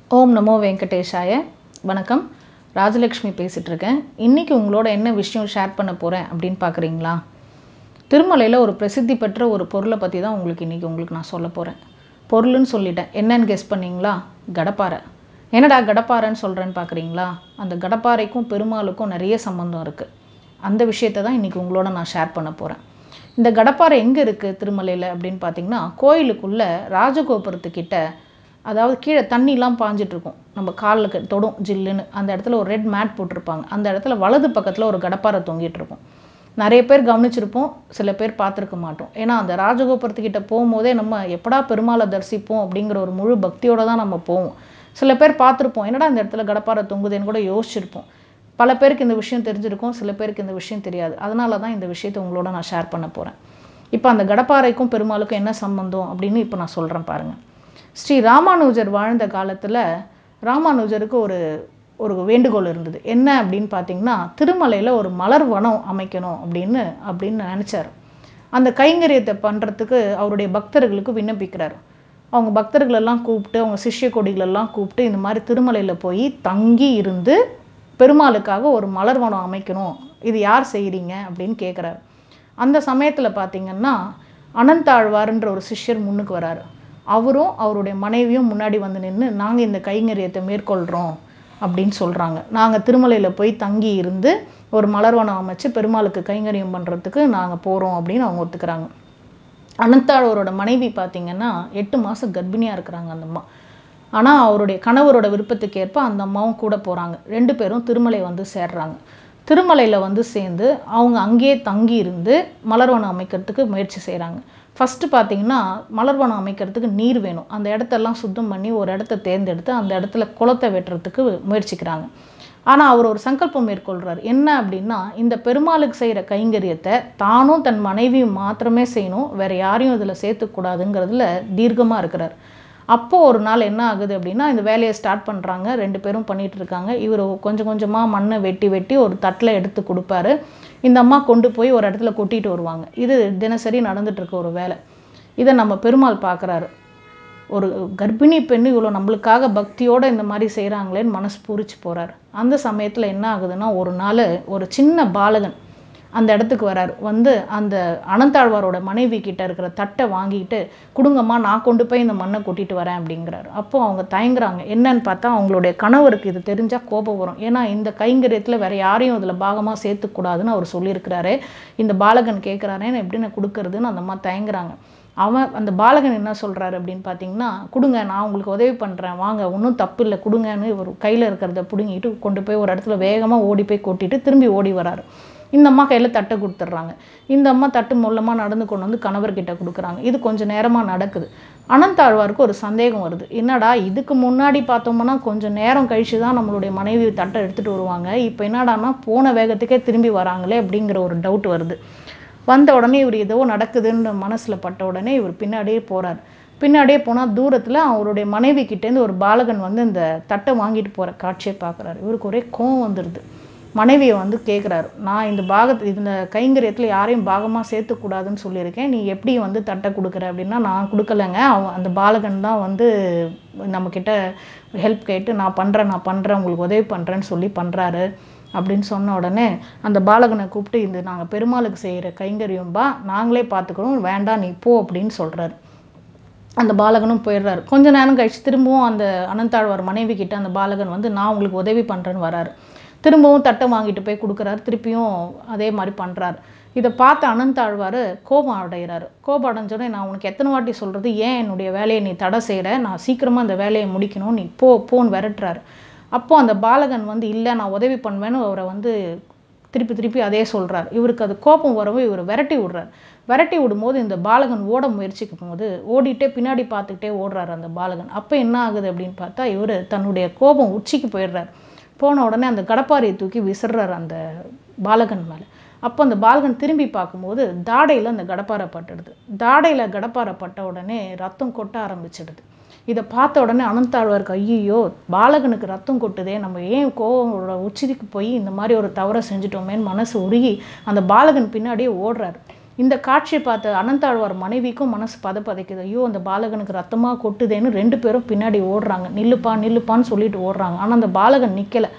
ஓம் நமோ வெங்கடேஷாய வணக்கம் ராஜலக்ஷ்மி பேசிகிட்டு இருக்கேன் இன்றைக்கி உங்களோட என்ன விஷயம் ஷேர் பண்ண போகிறேன் அப்படின்னு பார்க்குறீங்களா திருமலையில் ஒரு பிரசித்தி பெற்ற ஒரு பொருளை பற்றி தான் உங்களுக்கு இன்றைக்கி உங்களுக்கு நான் சொல்ல போகிறேன் பொருள்னு சொல்லிட்டேன் என்னன்னு கெஸ் பண்ணீங்களா கடப்பாரை என்னடா கடப்பாறைன்னு சொல்கிறேன்னு பார்க்குறீங்களா அந்த கடப்பாறைக்கும் பெருமாளுக்கும் நிறைய சம்மந்தம் இருக்குது அந்த விஷயத்தை தான் இன்றைக்கி உங்களோட நான் ஷேர் பண்ண போகிறேன் இந்த கடப்பாறை எங்கே இருக்குது திருமலையில் அப்படின்னு பார்த்தீங்கன்னா கோயிலுக்குள்ளே ராஜகோபுரத்துக்கிட்ட அதாவது கீழே தண்ணிலாம் பாஞ்சிட்டு இருக்கும் நம்ம காலுக்கு தொடும் ஜில்லுன்னு அந்த இடத்துல ஒரு ரெட் மேட் போட்டிருப்பாங்க அந்த இடத்துல வலது பக்கத்தில் ஒரு கடப்பாரை தொங்கிட்டு இருக்கும் நிறைய பேர் கவனிச்சிருப்போம் சில பேர் பார்த்துருக்க மாட்டோம் ஏன்னா அந்த ராஜகோபுரத்துக்கிட்ட போகும்போதே நம்ம எப்படா பெருமாளை தரிசிப்போம் அப்படிங்கிற ஒரு முழு பக்தியோடு தான் நம்ம போவோம் சில பேர் பார்த்துருப்போம் என்னடா இந்த இடத்துல கடப்பாரை தொங்குதுன்னு கூட யோசிச்சிருப்போம் பல பேருக்கு இந்த விஷயம் தெரிஞ்சிருக்கும் சில பேருக்கு இந்த விஷயம் தெரியாது அதனால தான் இந்த விஷயத்தை உங்களோட நான் ஷேர் பண்ண போகிறேன் இப்போ அந்த கடப்பாறைக்கும் பெருமாளுக்கும் என்ன சம்பந்தம் அப்படின்னு இப்போ நான் சொல்கிறேன் பாருங்கள் ஸ்ரீ ராமானுஜர் வாழ்ந்த காலத்தில் ராமானுஜருக்கு ஒரு ஒரு வேண்டுகோள் இருந்தது என்ன அப்படின்னு பார்த்தீங்கன்னா திருமலையில் ஒரு மலர் வனம் அமைக்கணும் அப்படின்னு அப்படின்னு நினச்சார் அந்த கைங்கரியத்தை பண்ணுறதுக்கு அவருடைய பக்தர்களுக்கு விண்ணப்பிக்கிறார் அவங்க பக்தர்களெல்லாம் கூப்பிட்டு அவங்க சிஷ்ய கொடிகளெல்லாம் கூப்பிட்டு இந்த மாதிரி திருமலையில் போய் தங்கி இருந்து பெருமாளுக்காக ஒரு மலர் வனம் அமைக்கணும் இது யார் செய்கிறீங்க அப்படின்னு கேட்குறாரு அந்த சமயத்தில் பார்த்திங்கன்னா அனந்தாழ்வார்ன்ற ஒரு சிஷ்யர் முன்னுக்கு வராரு அவரும் அவருடைய மனைவியும் முன்னாடி வந்து நின்று நாங்கள் இந்த கைங்கரியத்தை மேற்கொள்கிறோம் அப்படின்னு சொல்கிறாங்க நாங்கள் திருமலையில் போய் தங்கி இருந்து ஒரு மலர்வனம் அமைச்சு பெருமாளுக்கு கைங்கரியம் பண்ணுறதுக்கு நாங்கள் போகிறோம் அப்படின்னு அவங்க ஒத்துக்கிறாங்க அனந்தாழ்வரோட மனைவி பார்த்திங்கன்னா எட்டு மாதம் கர்ப்பிணியாக இருக்கிறாங்க அந்த அம்மா ஆனால் அவருடைய கணவரோட விருப்பத்துக்கு ஏற்ப அந்த அம்மாவும் கூட போகிறாங்க ரெண்டு பேரும் திருமலை வந்து சேர்றாங்க திருமலையில் வந்து சேர்ந்து அவங்க அங்கேயே தங்கி இருந்து மலர்வனம் அமைக்கிறதுக்கு முயற்சி செய்கிறாங்க ஃபஸ்ட்டு பார்த்தீங்கன்னா மலர்வனம் அமைக்கிறதுக்கு நீர் வேணும் அந்த இடத்தெல்லாம் சுத்தம் பண்ணி ஒரு இடத்த தேர்ந்தெடுத்து அந்த இடத்துல குளத்தை வெட்டுறதுக்கு முயற்சிக்கிறாங்க ஆனால் அவர் ஒரு சங்கல்பம் மேற்கொள்கிறார் என்ன அப்படின்னா இந்த பெருமாளுக்கு செய்கிற கைங்கரியத்தை தானும் தன் மனைவியும் மாத்திரமே செய்யணும் வேறு யாரையும் இதில் சேர்த்துக்கூடாதுங்கிறதுல தீர்க்கமாக இருக்கிறார் அப்போது ஒரு நாள் என்ன ஆகுது அப்படின்னா இந்த வேலையை ஸ்டார்ட் பண்ணுறாங்க ரெண்டு பேரும் பண்ணிகிட்டு இருக்காங்க இவர் கொஞ்சம் கொஞ்சமாக மண்ணை வெட்டி வெட்டி ஒரு தட்டில் எடுத்து கொடுப்பாரு இந்த அம்மா கொண்டு போய் ஒரு இடத்துல கொட்டிட்டு வருவாங்க இது தினசரி நடந்துகிட்ருக்க ஒரு வேலை இதை நம்ம பெருமாள் பார்க்குறாரு ஒரு கர்ப்பிணி பெண்ணு இவ்வளோ நம்மளுக்காக பக்தியோடு இந்த மாதிரி செய்கிறாங்களேன்னு மனசு பூரிச்சு போகிறார் அந்த சமயத்தில் என்ன ஆகுதுன்னா ஒரு நாள் ஒரு சின்ன பாலகன் அந்த இடத்துக்கு வரார் வந்து அந்த அனந்தாழ்வாரோட மனைவி கிட்ட இருக்கிற தட்டை வாங்கிட்டு கொடுங்கம்மா நான் கொண்டு போய் இந்த மண்ணை கொட்டிட்டு வரேன் அப்படிங்கிறாரு அப்போது அவங்க தயங்குறாங்க என்னன்னு பார்த்தா அவங்களுடைய கணவருக்கு இது தெரிஞ்சால் கோபம் வரும் ஏன்னா இந்த கைங்கரியத்தில் வேறு யாரையும் இதில் பாகமாக சேர்த்துக்கூடாதுன்னு அவர் சொல்லியிருக்கிறாரு இந்த பாலகன் கேட்குறாரேன்னு எப்படி நான் கொடுக்கறதுன்னு அந்த அம்மா தயங்குறாங்க அவன் அந்த பாலகன் என்ன சொல்கிறாரு அப்படின்னு பார்த்தீங்கன்னா கொடுங்க நான் உங்களுக்கு உதவி பண்ணுறேன் வாங்க ஒன்றும் தப்பு இல்லை கொடுங்கன்னு ஒரு கையில் இருக்கிறத பிடுங்கிட்டு கொண்டு போய் ஒரு இடத்துல வேகமாக ஓடி போய் கொட்டிட்டு திரும்பி ஓடி வராரு இந்த அம்மா கையில் தட்டை கொடுத்துட்றாங்க இந்த அம்மா தட்டு மூலமாக நடந்து கொண்டு வந்து கணவர்கிட்ட கொடுக்குறாங்க இது கொஞ்சம் நேரமாக நடக்குது அனந்தாழ்வாருக்கு ஒரு சந்தேகம் வருது என்னடா இதுக்கு முன்னாடி பார்த்தோம்னா கொஞ்சம் நேரம் கழித்து தான் நம்மளுடைய மனைவி தட்டை எடுத்துகிட்டு வருவாங்க இப்போ என்னடானா போன வேகத்துக்கே திரும்பி வராங்களே அப்படிங்கிற ஒரு டவுட் வருது வந்த உடனே இவர் ஏதோ நடக்குதுன்னு மனசில் பட்ட உடனே இவர் பின்னாடியே போகிறார் பின்னாடியே போனால் தூரத்தில் அவருடைய மனைவி கிட்டேருந்து ஒரு பாலகன் வந்து இந்த தட்டை வாங்கிட்டு போகிற காட்சியை பார்க்குறாரு இவருக்கு ஒரே கோவம் வந்துடுது மனைவியை வந்து கேட்குறாரு நான் இந்த பாகத்து இந்த கைங்கரியத்தில் யாரையும் பாகமாக சேர்த்துக்கூடாதுன்னு சொல்லியிருக்கேன் நீ எப்படி வந்து தட்டை கொடுக்குற அப்படின்னா நான் கொடுக்கலங்க அவன் அந்த பாலகன் தான் வந்து நம்மக்கிட்ட ஹெல்ப் கேட்டு நான் பண்ணுறேன் நான் பண்ணுறேன் உங்களுக்கு உதவி பண்ணுறேன்னு சொல்லி பண்ணுறாரு அப்படின்னு சொன்ன உடனே அந்த பாலகனை கூப்பிட்டு இந்த நாங்கள் பெருமாளுக்கு செய்கிற கைங்கரியம்பா நாங்களே பார்த்துக்கிறோம் வேண்டாம் நீ போ அப்படின்னு சொல்கிறாரு அந்த பாலகனும் போயிடுறாரு கொஞ்ச நேரம் கழிச்சு திரும்பவும் அந்த அனந்தாழ்வார் மனைவி கிட்ட அந்த பாலகன் வந்து நான் உங்களுக்கு உதவி பண்ணுறேன்னு வராரு திரும்பவும் தட்டை வாங்கிட்டு போய் கொடுக்குறாரு திருப்பியும் அதே மாதிரி பண்ணுறாரு இதை பார்த்து அனந்தாழ்வார் கோபம் அடைகிறாரு கோபம் அடைஞ்சோடனே நான் உனக்கு எத்தனை வாட்டி சொல்கிறது ஏன் என்னுடைய வேலையை நீ தடை செய்கிற நான் சீக்கிரமாக அந்த வேலையை முடிக்கணும் நீ போ போன்னு விரட்டுறாரு அப்போது அந்த பாலகன் வந்து இல்லை நான் உதவி பண்ணுவேன்னு அவரை வந்து திருப்பி திருப்பி அதே சொல்கிறார் இவருக்கு அது கோபம் வரவும் இவர் விரட்டி விடுறார் விரட்டி விடும்போது இந்த பாலகன் ஓட முயற்சிக்கும் போது ஓடிட்டே பின்னாடி பார்த்துக்கிட்டே ஓடுறாரு அந்த பாலகன் அப்போ என்ன ஆகுது அப்படின்னு பார்த்தா இவர் தன்னுடைய கோபம் உச்சிக்கு போயிடுறார் போன உடனே அந்த கடப்பாரியை தூக்கி விசிறார் அந்த பாலகன் மேலே அப்போ அந்த பாலகன் திரும்பி பார்க்கும்போது தாடையில் அந்த கடப்பாரை பட்டுடுது தாடையில் கடப்பாரை பட்ட உடனே ரத்தம் கொட்ட ஆரம்பிச்சிடுது இதை பார்த்த உடனே அனந்தாழ்வாருக்கு ஐயோ பாலகனுக்கு ரத்தம் கொட்டுதே நம்ம ஏன் கோவம் உச்சிக்கு போய் இந்த மாதிரி ஒரு தவறை செஞ்சிட்டோமேன்னு மனசு உருகி அந்த பாலகன் பின்னாடியே ஓடுறாரு இந்த காட்சியை பார்த்த அனந்தாழ்வார் மனைவிக்கும் மனசு பத பதைக்குது ஐயோ அந்த பாலகனுக்கு ரத்தமாக கொட்டுதேன்னு ரெண்டு பேரும் பின்னாடி ஓடுறாங்க நில்லுப்பா நில்லுப்பான்னு சொல்லிட்டு ஓடுறாங்க ஆனால் அந்த பாலகன் நிற்கலை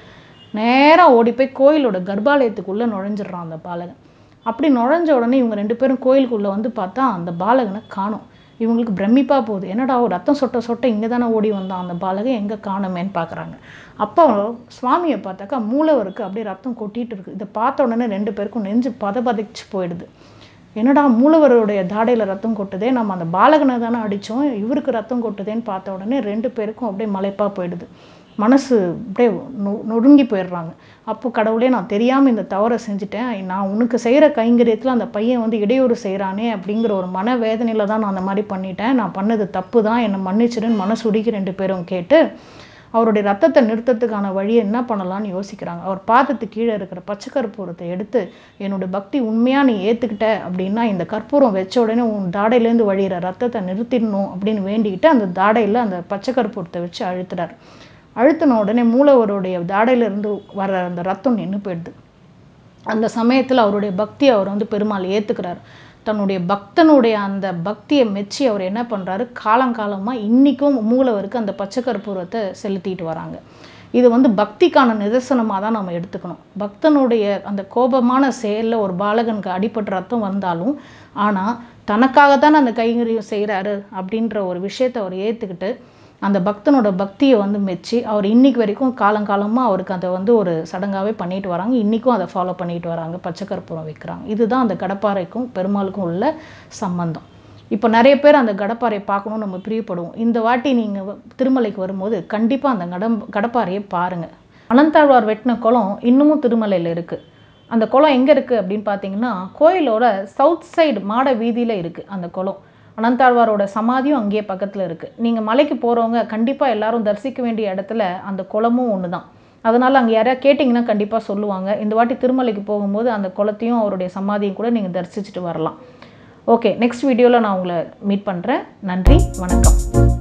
நேராக ஓடி போய் கோயிலோட கர்ப்பாலயத்துக்குள்ளே நுழைஞ்சிடுறான் அந்த பாலகன் அப்படி நுழைஞ்ச உடனே இவங்க ரெண்டு பேரும் கோயிலுக்குள்ளே வந்து பார்த்தா அந்த பாலகனை காணும் இவங்களுக்கு பிரமிப்பாக போகுது என்னடா ஒரு ரத்தம் சொட்ட சொட்ட இங்கே தானே ஓடி வந்தான் அந்த பாலகன் எங்கே காணுமேன்னு பார்க்குறாங்க அப்போ சுவாமியை பார்த்தாக்கா மூலவருக்கு அப்படியே ரத்தம் கொட்டிட்டு இருக்கு இதை பார்த்த உடனே ரெண்டு பேருக்கும் நெஞ்சு பத பதைச்சு போயிடுது என்னடா மூலவருடைய தாடையில் ரத்தம் கொட்டுதே நம்ம அந்த பாலகனை தானே அடித்தோம் இவருக்கு ரத்தம் கொட்டுதேன்னு பார்த்த உடனே ரெண்டு பேருக்கும் அப்படியே மலைப்பாக போயிடுது மனசு அப்படியே நொ நொறுங்கி போயிடுறாங்க அப்போ கடவுளே நான் தெரியாமல் இந்த தவறை செஞ்சுட்டேன் நான் உனக்கு செய்கிற கைங்கரியத்தில் அந்த பையன் வந்து இடையூறு செய்கிறானே அப்படிங்கிற ஒரு மன வேதனையில் தான் நான் அந்த மாதிரி பண்ணிட்டேன் நான் பண்ணது தப்பு தான் என்னை மன்னிச்சிடுன்னு மனசுடிக்கு ரெண்டு பேரும் கேட்டு அவருடைய ரத்தத்தை நிறுத்தத்துக்கான வழியை என்ன பண்ணலாம்னு யோசிக்கிறாங்க அவர் பாதத்துக்கு கீழே இருக்கிற பச்சை கற்பூரத்தை எடுத்து என்னோடய பக்தி உண்மையாக நீ ஏற்றுக்கிட்ட அப்படின்னா இந்த கற்பூரம் வச்ச உடனே உன் தாடையிலேருந்து வழியிற ரத்தத்தை நிறுத்திடணும் அப்படின்னு வேண்டிக்கிட்டு அந்த தாடையில் அந்த பச்சை கற்பூரத்தை வச்சு அழுத்துறார் அழுத்தின உடனே மூலவருடைய தாடையிலிருந்து வர அந்த ரத்தம் நின்று போயிடுது அந்த சமயத்தில் அவருடைய பக்தி அவர் வந்து பெருமாள் ஏற்றுக்கிறார் தன்னுடைய பக்தனுடைய அந்த பக்தியை மெச்சி அவர் என்ன பண்ணுறாரு காலங்காலமாக இன்றைக்கும் மூலவருக்கு அந்த பச்சை கற்பூரத்தை செலுத்திட்டு வராங்க இது வந்து பக்திக்கான நிதர்சனமாக தான் நம்ம எடுத்துக்கணும் பக்தனுடைய அந்த கோபமான செயலில் ஒரு பாலகனுக்கு அடிபட்ட ரத்தம் வந்தாலும் ஆனால் தனக்காகத்தான் அந்த கைங்கரியம் செய்கிறாரு அப்படின்ற ஒரு விஷயத்தை அவர் ஏற்றுக்கிட்டு அந்த பக்தனோட பக்தியை வந்து மெச்சி அவர் இன்னைக்கு வரைக்கும் காலங்காலமாக அவருக்கு அதை வந்து ஒரு சடங்காகவே பண்ணிட்டு வராங்க இன்றைக்கும் அதை ஃபாலோ பண்ணிட்டு வராங்க பச்சை கற்பூரம் வைக்கிறாங்க இதுதான் அந்த கடப்பாறைக்கும் பெருமாளுக்கும் உள்ள சம்பந்தம் இப்போ நிறைய பேர் அந்த கடப்பாறையை பார்க்கணும்னு நம்ம பிரியப்படுவோம் இந்த வாட்டி நீங்கள் திருமலைக்கு வரும்போது கண்டிப்பாக அந்த கடம் கடப்பாறையை பாருங்கள் அனந்தாழ்வார் வெட்டின குளம் இன்னமும் திருமலையில் இருக்குது அந்த குளம் எங்கே இருக்குது அப்படின்னு பார்த்தீங்கன்னா கோயிலோட சவுத் சைடு மாட வீதியில் இருக்குது அந்த குளம் அனந்தாழ்வாரோட சமாதியும் அங்கேயே பக்கத்தில் இருக்குது நீங்கள் மலைக்கு போகிறவங்க கண்டிப்பாக எல்லாரும் தரிசிக்க வேண்டிய இடத்துல அந்த குளமும் ஒன்று தான் அதனால் அங்கே யாரையா கேட்டிங்கன்னா கண்டிப்பாக சொல்லுவாங்க இந்த வாட்டி திருமலைக்கு போகும்போது அந்த குளத்தையும் அவருடைய சமாதியும் கூட நீங்கள் தரிசிச்சுட்டு வரலாம் ஓகே நெக்ஸ்ட் வீடியோவில் நான் உங்களை மீட் பண்ணுறேன் நன்றி வணக்கம்